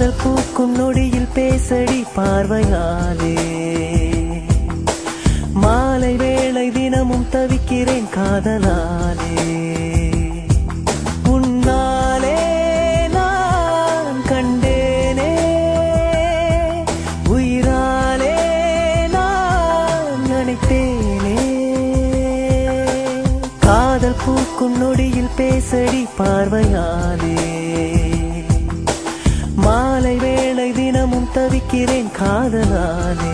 காதல் பூக்கும் நொடியில் பேசடி பார்வையாலே மாலை வேளை தினமும் தவிக்கிறேன் காதலாலே உன்னாலே நான் கண்டேனே உயிராலே நான் நினைத்தேனே காதல் பூக்கும் நொடியில் பேசடி பார்வையாலே மாலை வேளை தினமும் தவிக்கிறேன் காதலாலே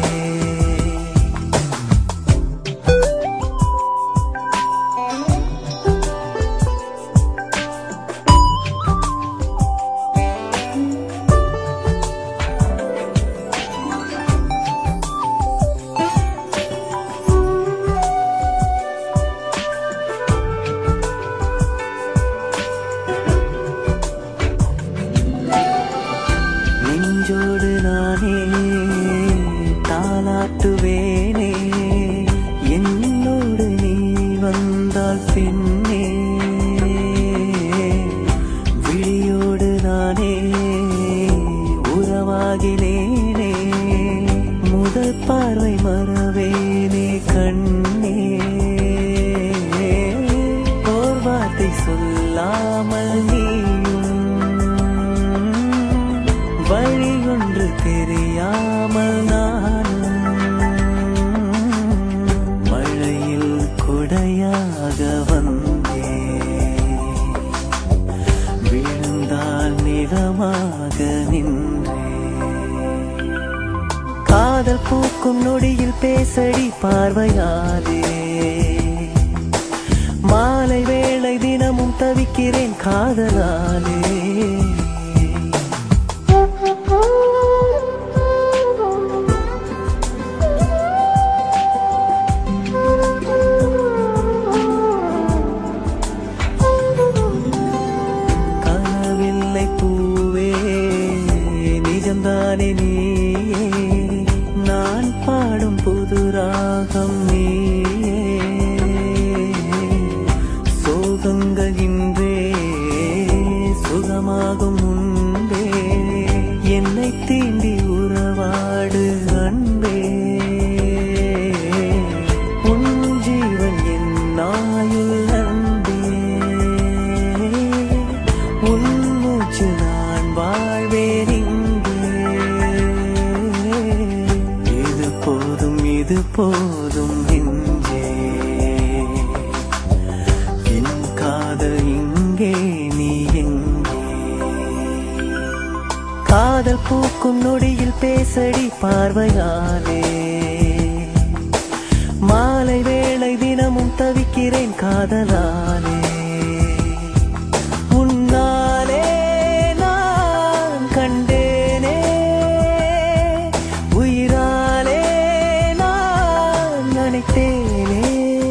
நெஞ்சோடு நானே தாளாட்டுவேனே என்னோடு நீ வந்தால் பின்னே விழியோடு நானே உறவாகினேனே முதல் பார்வை மறவேனே கண்ணே ஓர் வார்த்தை சொல்லாமல் நீயும் வழி ஒன்று தெரியாமல் நானும் மழையில் குடையாக வந்தே விழுந்தால் நிலமாக நின்றே காதல் பூக்கும் நொடியில் பேசடி பார்வையாலே மாலை வேளை தினமும் தவிக்கிறேன் காதலாலே கனவில்லை பூவே நிஜம்தானே நீயே நான் பாடும் புது ராகம் நீயே சோகங்கள் இன்றே சுகமாகும் முன்பே என்னை தீண்டி உறவாடு அன்பே உன் ஜீவன் என் நாயுள் அன்பே உன் மூச்சு நான் வாழ்வேன் இங்கே இது போதும் இது போதும் நெஞ்சே என் காதல் இங்கே நீ எங்கே காதல் பூக்கும் நொடியில் பேசடி பார்வையாலே மாலை வேளை தினமும் தவிக்கிறேன் காதலாலே உன்னாலே நான் கண்டேனே உயிராலே நான் நினைத்தேனே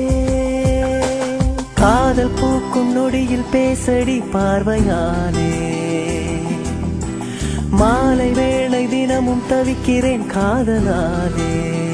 காதல் பூக்கும் நொடியில் பேசடி பார்வையாலே மாலை வேளை தினமும் தவிக்கிறேன் காதலாலே